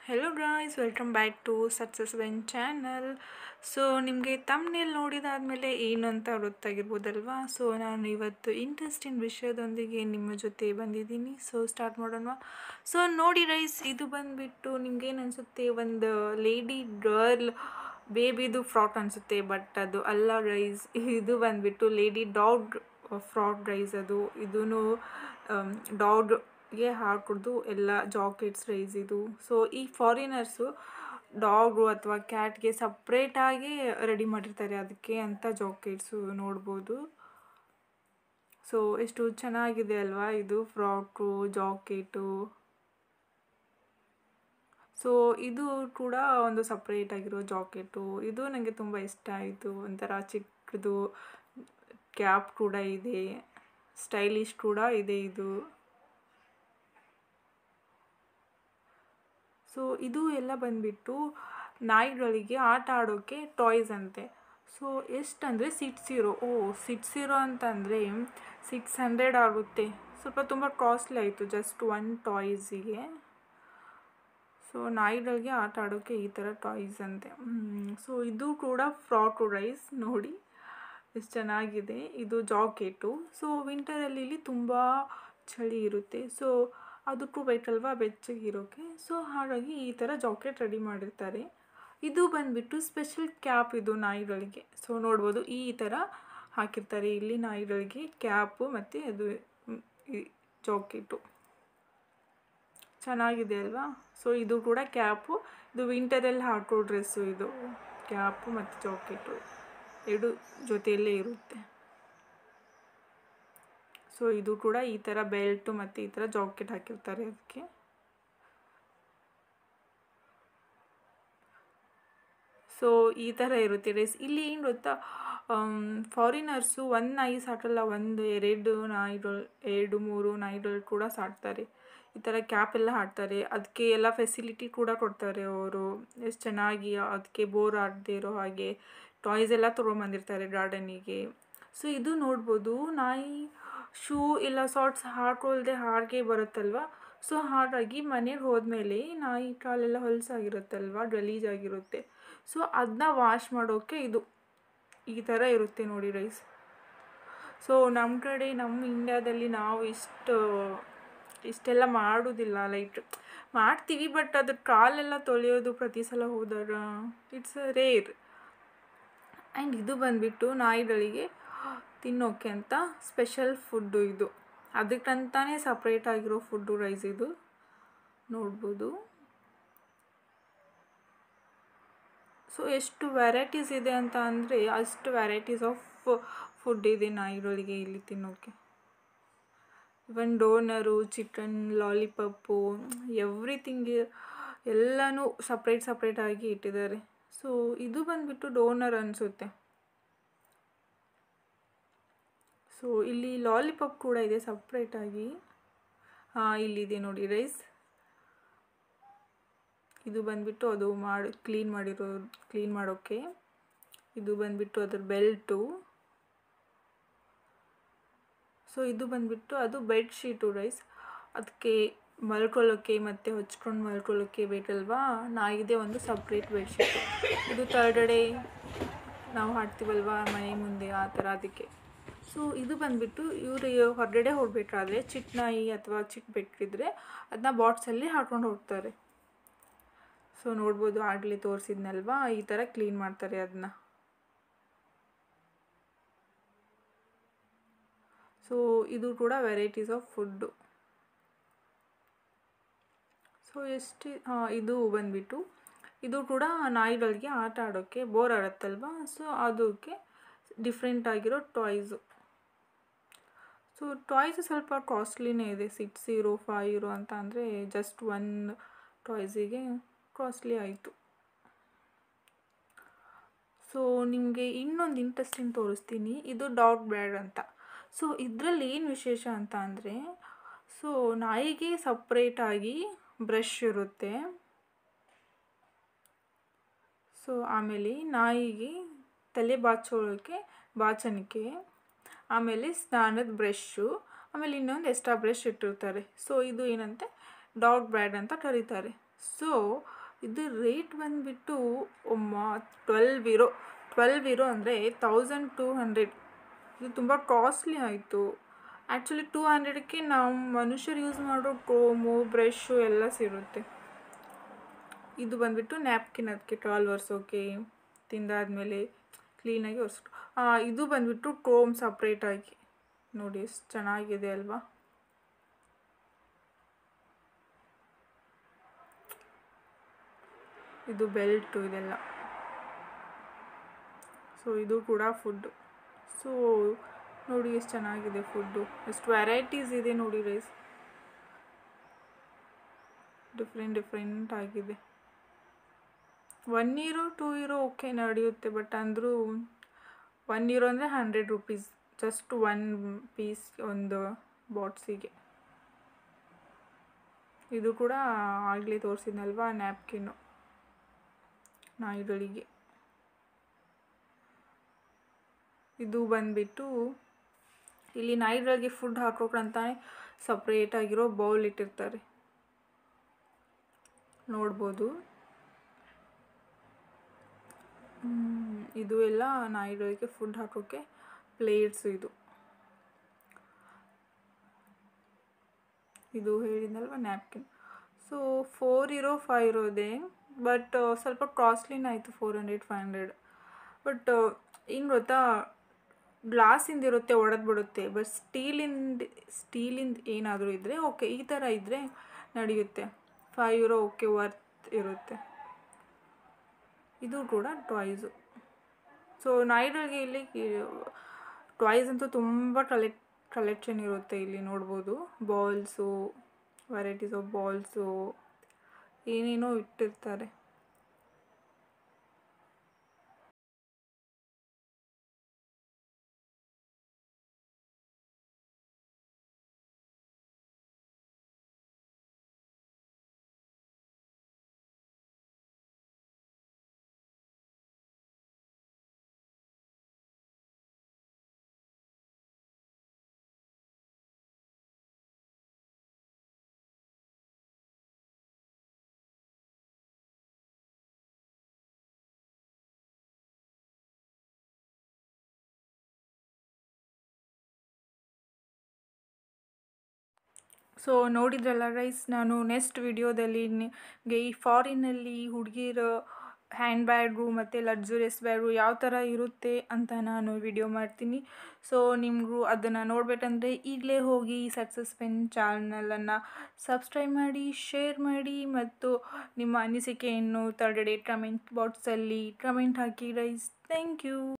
hello guys welcome back to success when channel so ನಿಮಗೆ ತಮ್ಮನೇಲಿ ನೋಡಿದಾದ್ಮೇಲೆ ಏನು ಅಂತ ಗೊತ್ತಾಗಿರ್ಬೋದಲ್ವಾ ಸೊ ನಾನು ಇವತ್ತು ಇಂಟ್ರೆಸ್ಟಿಂಗ್ ವಿಷಯದೊಂದಿಗೆ ನಿಮ್ಮ ಜೊತೆ ಬಂದಿದ್ದೀನಿ ಸೊ ಸ್ಟಾರ್ಟ್ ಮಾಡೋಣ ಸೊ ನೋಡಿ ರೈಸ್ ಇದು ಬಂದುಬಿಟ್ಟು ನಿಮ್ಗೇನು ಅನಿಸುತ್ತೆ ಒಂದು ಲೇಡಿ ಗರ್ಲ್ ಬೇಬಿದು ಫ್ರಾಕ್ ಅನಿಸುತ್ತೆ ಬಟ್ ಅದು ಅಲ್ಲ ರೈಸ್ ಇದು ಬಂದುಬಿಟ್ಟು ಲೇಡಿ ಡಾಗ್ ಫ್ರಾಕ್ ರೈಸ್ ಅದು ಇದೂ ಡಾಗ್ಗೆ ಹಾಕಿದ್ದು ಎಲ್ಲ ಜಾಕೆಟ್ಸ್ ರೈಸ್ ಇದು ಸೊ ಈ ಫಾರಿನರ್ಸು ಡಾಗು ಅಥವಾ ಕ್ಯಾಟ್ಗೆ ಸಪ್ರೇಟಾಗಿ ರೆಡಿ ಮಾಡಿರ್ತಾರೆ ಅದಕ್ಕೆ ಅಂತ ಜಾಕೆಟ್ಸು ನೋಡ್ಬೋದು ಸೊ ಎಷ್ಟು ಚೆನ್ನಾಗಿದೆ ಅಲ್ವಾ ಇದು ಫ್ರಾಕು ಜಾಕೆಟು ಸೊ ಇದು ಕೂಡ ಒಂದು ಸಪ್ರೇಟ್ ಆಗಿರೋ ಜಾಕೆಟು ಇದು ನನಗೆ ತುಂಬ ಇಷ್ಟ ಆಯಿತು ಒಂಥರ ಚಿಕ್ಕದು ಕ್ಯಾಪ್ ಕೂಡ ಇದೆ ಸ್ಟೈಲಿಶ್ ಕೂಡ ಇದೆ ಇದು ಸೊ ಇದು ಎಲ್ಲ ಬಂದುಬಿಟ್ಟು ನಾಯಿಗಳಿಗೆ ಆಟ ಆಡೋಕ್ಕೆ ಟಾಯ್ಸ್ ಅಂತೆ ಸೊ ಎಷ್ಟಂದರೆ ಸಿಕ್ಸ್ ಜೀರೋ ಓ ಸಿಕ್ಸ್ ಜೀರೋ ಅಂತಂದರೆ ಸಿಕ್ಸ್ ಹಂಡ್ರೆಡ್ ಆಗುತ್ತೆ ಸ್ವಲ್ಪ ತುಂಬ ಕಾಸ್ಟ್ಲಿ ಆಯಿತು ಜಸ್ಟ್ ಒನ್ ಟಾಯ್ಸಿಗೆ ಸೊ ನಾಯಿಗಳಿಗೆ ಆಟ ಆಡೋಕ್ಕೆ ಈ ಥರ ಟಾಯ್ಸ್ ಅಂತೆ ಸೊ ಇದು ಕೂಡ ಫ್ರಾಕ್ ರೈಸ್ ನೋಡಿ ಎಷ್ಟು ಚೆನ್ನಾಗಿದೆ ಇದು ಜಾಕೆಟು ಸೊ ವಿಂಟರಲ್ಲಿ ಇಲ್ಲಿ ತುಂಬ ಚಳಿ ಇರುತ್ತೆ ಸೊ ಅದು ಟು ವೈಟ್ ಅಲ್ವಾ ಬೆಚ್ಚಗಿರೋಕ್ಕೆ ಸೊ ಹಾಗಾಗಿ ಈ ಥರ ಜಾಕೆಟ್ ರೆಡಿ ಮಾಡಿರ್ತಾರೆ ಇದು ಬಂದುಬಿಟ್ಟು ಸ್ಪೆಷಲ್ ಕ್ಯಾಪ್ ಇದು ನಾಯಿಗಳಿಗೆ ಸೊ ನೋಡ್ಬೋದು ಈ ಥರ ಹಾಕಿರ್ತಾರೆ ಇಲ್ಲಿ ನಾಯಿಗಳಿಗೆ ಕ್ಯಾಪು ಮತ್ತು ಅದು ಜಾಕೆಟು ಚೆನ್ನಾಗಿದೆ ಅಲ್ವಾ ಸೊ ಇದು ಕೂಡ ಕ್ಯಾಪು ಇದು ವಿಂಟರಲ್ಲಿ ಹಾಕೋ ಡ್ರೆಸ್ಸು ಇದು ಕ್ಯಾಪು ಮತ್ತು ಜಾಕೆಟು ಎರಡು ಜೊತೆಯಲ್ಲೇ ಇರುತ್ತೆ ಸೊ ಇದು ಕೂಡ ಈ ಥರ ಬೆಲ್ಟು ಮತ್ತು ಈ ಥರ ಜಾಕೆಟ್ ಹಾಕಿರ್ತಾರೆ ಅದಕ್ಕೆ ಸೊ ಈ ಥರ ಇರುತ್ತೆ ರೇಸ್ ಇಲ್ಲಿ ಏನು ಗೊತ್ತಾ ಫಾರಿನರ್ಸು ಒಂದು ನಾಯಿ ಸಾಟಲ್ಲ ಒಂದು ಎರಡು ನಾಯಿಗಳು ಎರಡು ಮೂರು ನಾಯಿಗಳು ಕೂಡ ಸಾಟ್ತಾರೆ ಈ ಥರ ಕ್ಯಾಪ್ ಎಲ್ಲ ಹಾಡ್ತಾರೆ ಅದಕ್ಕೆ ಎಲ್ಲ ಫೆಸಿಲಿಟಿ ಕೂಡ ಕೊಡ್ತಾರೆ ಅವರು ಎಷ್ಟು ಚೆನ್ನಾಗಿ ಅದಕ್ಕೆ ಬೋರ್ ಆಗದೆ ಇರೋ ಹಾಗೆ ಟಾಯ್ಸ್ ಎಲ್ಲ ತೊಗೊಂಬಂದಿರ್ತಾರೆ ಗಾರ್ಡನಿಗೆ ಸೊ ಇದು ನೋಡ್ಬೋದು ನಾಯಿ ಶೂ ಇಲ್ಲ ಸಾಟ್ಸ್ ಹಾಕೊಳ್ದೆ ಹಾಗೆ ಬರುತ್ತಲ್ವ ಸೊ ಹಾಗಾಗಿ ಮನೆಗೆ ಹೋದ್ಮೇಲೆ ನಾಯಿ ಕಾಲೆಲ್ಲ ಹೊಲಸಾಗಿರುತ್ತಲ್ವ ಗಲೀಜಾಗಿರುತ್ತೆ ಸೊ ಅದನ್ನ ವಾಶ್ ಮಾಡೋಕ್ಕೆ ಇದು ಈ ಥರ ಇರುತ್ತೆ ನೋಡಿ ರೈಸ್ ಸೊ ನಮ್ಮ ಕಡೆ ನಮ್ಮ ಇಂಡ್ಯಾದಲ್ಲಿ ನಾವು ಇಷ್ಟು ಇಷ್ಟೆಲ್ಲ ಮಾಡೋದಿಲ್ಲ ಲೈಕ್ ಮಾಡ್ತೀವಿ ಬಟ್ ಅದ್ರ ಕಾಲೆಲ್ಲ ತೊಳೆಯೋದು ಪ್ರತಿ ಸಲ ಹೋದಾಗ ಇಟ್ಸ್ ರೇರ್ ಆ್ಯಂಡ್ ಇದು ಬಂದುಬಿಟ್ಟು ನಾಯಿಗಳಿಗೆ ತಿನ್ನೋಕ್ಕೆ ಅಂತ ಸ್ಪೆಷಲ್ ಫುಡ್ಡು ಇದು ಅದಕ್ಕಂತಾನೇ ಸಪ್ರೇಟ್ ಆಗಿರೋ ಫುಡ್ಡು ರೈಸ್ ಇದು ನೋಡ್ಬೋದು ಸೊ ಎಷ್ಟು ವೆರೈಟೀಸ್ ಇದೆ ಅಂತ ಅಂದರೆ ಅಷ್ಟು ವೆರೈಟೀಸ್ ಆಫ್ ಫುಡ್ ಇದೆ ನಾಯಿಗಳಿಗೆ ಇಲ್ಲಿ ತಿನ್ನೋಕ್ಕೆ ಇವನ್ ಡೋನರು ಚಿಕನ್ ಲಾಲಿಪಪ್ಪು ಎವ್ರಿಥಿಂಗ್ ಎಲ್ಲನೂ ಸಪ್ರೇಟ್ ಸಪ್ರೇಟಾಗಿ ಇಟ್ಟಿದ್ದಾರೆ ಸೊ ಇದು ಬಂದುಬಿಟ್ಟು ಡೋನರ್ ಅನಿಸುತ್ತೆ ಸೊ ಇಲ್ಲಿ ಲಾಲಿಪಾಪ್ ಕೂಡ ಇದೆ ಸಪ್ರೇಟಾಗಿ ಹಾಂ ಇಲ್ಲಿದೆ ನೋಡಿ ರೈಸ್ ಇದು ಬಂದುಬಿಟ್ಟು ಅದು ಮಾಡಿ ಕ್ಲೀನ್ ಮಾಡಿರೋ ಕ್ಲೀನ್ ಮಾಡೋಕ್ಕೆ ಇದು ಬಂದುಬಿಟ್ಟು ಅದ್ರ ಬೆಲ್ಟು ಸೊ ಇದು ಬಂದುಬಿಟ್ಟು ಅದು ಬೆಡ್ಶೀಟು ರೈಸ್ ಅದಕ್ಕೆ ಮಲ್ಕೊಳ್ಳೋಕ್ಕೆ ಮತ್ತು ಹೊಚ್ಕೊಂಡು ಮಲ್ಕೊಳ್ಳೋಕ್ಕೆ ಬೇಕಲ್ವಾ ನಾಯಿದೆ ಒಂದು ಸಪ್ರೇಟ್ ಬೆಡ್ಶೀಟು ಇದು ತರ್ಗಡೆ ನಾವು ಹಾಡ್ತೀವಲ್ವಾ ಮನೆ ಮುಂದೆ ಆ ಥರ ಅದಕ್ಕೆ ಸೊ ಇದು ಬಂದುಬಿಟ್ಟು ಇವರು ಹೊರಗಡೆ ಹೋಗಬೇಕಾದ್ರೆ ಚಿಕ್ಕ ನಾಯಿ ಅಥವಾ ಚಿಕ್ಕ ಬೆಕ್ಕಿದ್ರೆ ಅದನ್ನ ಬಾಟ್ಸಲ್ಲಿ ಹಾಕೊಂಡು ಹೋಗ್ತಾರೆ ಸೊ ನೋಡ್ಬೋದು ಆಗಲೇ ತೋರಿಸಿದ್ನಲ್ವಾ ಈ ಥರ ಕ್ಲೀನ್ ಮಾಡ್ತಾರೆ ಅದನ್ನ ಸೊ ಇದು ಕೂಡ ವೆರೈಟೀಸ್ ಆಫ್ ಫುಡ್ಡು ಸೊ ಎಷ್ಟು ಹಾಂ ಇದು ಬಂದುಬಿಟ್ಟು ಇದು ಕೂಡ ನಾಯಿಗಳಿಗೆ ಆಟ ಆಡೋಕ್ಕೆ ಬೋರ್ ಆಡುತ್ತಲ್ವ ಸೊ ಅದಕ್ಕೆ ಡಿಫ್ರೆಂಟ್ ಆಗಿರೋ ಟಾಯ್ಸು ಸೊ ಟಾಯ್ಸ್ ಸ್ವಲ್ಪ ಕಾಸ್ಟ್ಲಿನೇ ಇದೆ ಸಿಕ್ಸ್ ಇರೋ ಫೈವ್ ಇರೋ ಅಂತ ಅಂದರೆ ಜಸ್ಟ್ ಒನ್ ಟಾಯ್ಸಿಗೆ ಕಾಸ್ಟ್ಲಿ ಆಯಿತು ಸೊ ನಿಮಗೆ ಇನ್ನೊಂದು ಇಂಟ್ರೆಸ್ಟಿಂಗ್ ತೋರಿಸ್ತೀನಿ ಇದು ಡಾಗ್ ಬ್ರ್ಯಾಡ್ ಅಂತ ಸೊ ಇದರಲ್ಲಿ ಏನು ವಿಶೇಷ ಅಂತ ಅಂದರೆ ಸೊ ನಾಯಿಗೆ ಸಪ್ರೇಟಾಗಿ ಬ್ರಷ್ ಇರುತ್ತೆ ಸೊ ಆಮೇಲೆ ನಾಯಿಗೆ ತಲೆ ಬಾಚೋಳಕ್ಕೆ ಬಾಚಣಿಕೆ ಆಮೇಲೆ ಸ್ನಾನದ ಬ್ರಷ್ಷು ಆಮೇಲೆ ಇನ್ನೊಂದು ಎಕ್ಸ್ಟ್ರಾ ಬ್ರಷ್ ಇಟ್ಟಿರ್ತಾರೆ ಸೊ ಇದು ಏನಂತೆ ಡಾಗ್ ಬ್ರ್ಯಾಡ್ ಅಂತ ಕರೀತಾರೆ ಸೊ ಇದು ರೇಟ್ ಬಂದುಬಿಟ್ಟು ಒಮ್ಮ ಟ್ವೆಲ್ವ್ ಇರೋ ಟ್ವೆಲ್ವ್ ಇರೋ ಅಂದರೆ ತೌಸಂಡ್ ಟೂ ಹಂಡ್ರೆಡ್ ಇದು ತುಂಬ ಕಾಸ್ಟ್ಲಿ ಆಯಿತು ಆ್ಯಕ್ಚುಲಿ ಟೂ ಹಂಡ್ರೆಡಕ್ಕೆ ನಾವು ಮನುಷ್ಯರು ಯೂಸ್ ಮಾಡೋ ಕೋಮು ಬ್ರಷು ಎಲ್ಲ ಸಿಗುತ್ತೆ ಇದು ಬಂದುಬಿಟ್ಟು ನ್ಯಾಪ್ಕಿನ್ ಅದಕ್ಕೆ ಟಾಲ್ ಒರೆಸೋಕೆ ತಿಂದಾದ್ಮೇಲೆ ಕ್ಲೀನಾಗಿ ಒರೆಸ್ಬಿಟ್ಟು ಇದು ಬಂದುಬಿಟ್ಟು ಕ್ರೋಮ್ ಸಪ್ರೇಟಾಗಿ ನೋಡಿ ಎಷ್ಟು ಚೆನ್ನಾಗಿದೆ ಅಲ್ವಾ ಇದು ಬೆಲ್ಟು ಇದೆಲ್ಲ ಸೊ ಇದು ಕೂಡ ಫುಡ್ಡು ಸೊ ನೋಡಿ ಎಷ್ಟು ಚೆನ್ನಾಗಿದೆ ಫುಡ್ಡು ಎಷ್ಟು ವೆರೈಟೀಸ್ ಇದೆ ನೋಡಿ ರೈಸ್ ಡಿಫ್ರೆಂಟ್ ಡಿಫ್ರೆಂಟ್ ಆಗಿದೆ ಒನ್ ಇರೋ ಟೂ ಇರೋ ಓಕೆ ನಡೆಯುತ್ತೆ ಬಟ್ ಅಂದರೂ ಒನ್ ಇರೋ ಅಂದರೆ hundred rupees just one piece ಒಂದು ಬಾಟ್ಸಿಗೆ ಇದು ಕೂಡ ಆಗಲೇ ತೋರಿಸಿದ್ನಲ್ವಾ ನ್ಯಾಪ್ಕಿನ್ನು ನಾಯಿಗಳಿಗೆ ಇದು ಬಂದುಬಿಟ್ಟು ಇಲ್ಲಿ ನಾಯಿಗಳಿಗೆ ಫುಡ್ ಹಾಕೋಕ್ಕಂತಾನೆ ಸಪ್ರೇಟಾಗಿರೋ ಬೌಲ್ ಇಟ್ಟಿರ್ತಾರೆ ನೋಡ್ಬೋದು ಇದು ಎಲ್ಲ ನಾಯಿಗಳಿಗೆ ಫುಡ್ ಹಾಕೋಕ್ಕೆ ಪ್ಲೇಟ್ಸ್ ಇದು ಇದು ಹೇಳಿದ್ನಲ್ವ ನ್ಯಾಪ್ಕಿನ್ ಸೊ ಫೋರ್ ಇರೋ ಫೈವ್ ಇರೋದೆ ಬಟ್ ಸ್ವಲ್ಪ ಕಾಸ್ಟ್ಲಿನ ಆಯಿತು four hundred five hundred but ಏನು ಗೊತ್ತಾ ಗ್ಲಾಸಿಂದ ಇರುತ್ತೆ ಒಡೆದು ಬಿಡುತ್ತೆ ಬಟ್ ಸ್ಟೀಲಿಂದ ಸ್ಟೀಲಿಂದ ಏನಾದರೂ ಇದ್ದರೆ ಓಕೆ ಈ ಥರ ಇದ್ದರೆ ನಡೆಯುತ್ತೆ ಫೈವ್ ಯೂರೋ ಓಕೆ ವರ್ತ್ ಇರುತ್ತೆ ಇದು ಕೂಡ ಟಾಯ್ಸು ಸೊ ನಾಯಿಗಳಿಗೆ ಇಲ್ಲಿ ಟಾಯ್ಸ್ ಅಂತೂ ತುಂಬ ಕಲೆಕ್ಟ್ ಕಲೆಕ್ಷನ್ ಇರುತ್ತೆ ಇಲ್ಲಿ ನೋಡ್ಬೋದು ಬಾಲ್ಸು ವೆರೈಟೀಸ್ ಆಫ್ ಬಾಲ್ಸು ಏನೇನೋ ಇಟ್ಟಿರ್ತಾರೆ ಸೊ ನೋಡಿದ್ರಲ್ಲ ರೈಸ್ ನಾನು ನೆಕ್ಸ್ಟ್ ವಿಡಿಯೋದಲ್ಲಿ ನಿಮಗೆ ಈ ಫಾರಿನಲ್ಲಿ ಹುಡುಗಿರ ಹ್ಯಾಂಡ್ ಬ್ಯಾಗು ಮತ್ತು ಲಕ್ಸುರಿಯಸ್ ಬ್ಯಾಗು ಯಾವ ಥರ ಇರುತ್ತೆ ಅಂತ ನಾನು ವಿಡಿಯೋ ಮಾಡ್ತೀನಿ ಸೊ ನಿಮಗೂ ಅದನ್ನು ನೋಡಬೇಕಂದ್ರೆ ಈಗಲೇ ಹೋಗಿ ಸಕ್ಸಸ್ ಪೆನ್ ಚಾನಲನ್ನು ಸಬ್ಸ್ಕ್ರೈಬ್ ಮಾಡಿ ಶೇರ್ ಮಾಡಿ ಮತ್ತು ನಿಮ್ಮ ಅನಿಸಿಕೆಯನ್ನು ತರ್ಡ್ ಡೇ ಕಮೆಂಟ್ ಬಾಕ್ಸಲ್ಲಿ ಕಮೆಂಟ್ ಹಾಕಿ ರೈಸ್ ಥ್ಯಾಂಕ್ ಯು